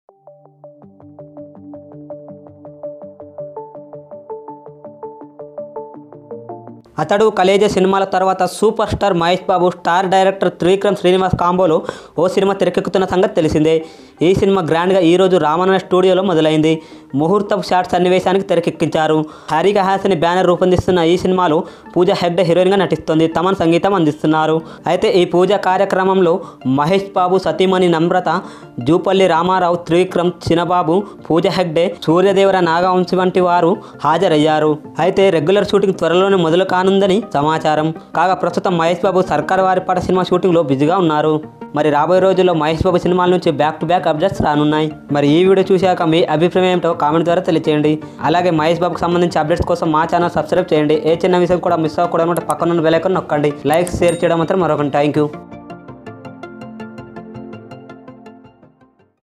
అతడు కలేజ సినిమాల తర్వాత super star Mahesh Babu star director Trivikram Srinivas కాంబోలో ఓ సినిమా తెరకెక్కుతున్న సంగతి తెలిసిందే ఈ సినిమా గ్రాండ్గా ఈరోజు రామన్న స్టూడియోలో మొదలైంది ముహూర్తపు షాట్ సన్నివేశానికి తెరకెక్కించారు హరిక హాసని బ్యానర్ రూపొందిస్తున్న ఈ సినిమాలో పూజ హెగ్డే హీరోయిన్గా నటిస్తుంది తమన్ సంగీతం అందిస్తున్నారు అయితే ఈ పూజ కార్యక్రమంలో మహేష్ బాబు సతీమణి నమ్రత జూపల్లి రామారావు త్రివిక్రమ్ చినబాబు పూజ హెగ్డే సూర్యదేవర నాగవంశి వంటి వారు హాజరయ్యారు అయితే రెగ్యులర్ షూటింగ్ త్వరలోనే మొదలు కానుందని సమాచారం కాగా ప్రస్తుతం మహేష్ బాబు సర్కార్ వారిపాట సినిమా షూటింగ్లో బిజీగా ఉన్నారు మరి రాబోయే రోజుల్లో మహేష్ బాబు సినిమాల నుంచి బ్యాక్ టు బ్యాక్ అప్డేట్స్ రానున్నాయి మరి ఈ వీడియో చూశాక మీ అభిప్రాయం ఏమిటో కామెంట్ ద్వారా తెలియచేయండి అలాగే మహేష్ బాబుకి సంబంధించి అప్డేట్స్ కోసం మా ఛానల్ సబ్స్క్రైబ్ చేయండి ఏ చిన్న విషయం కూడా మిస్ అవ్వకూడదు పక్కన ఉన్న బెల్ ఐకాన్ నొక్కండి లైక్ షేర్ చేయడం మాత్రం మరొకటి థ్యాంక్ యూ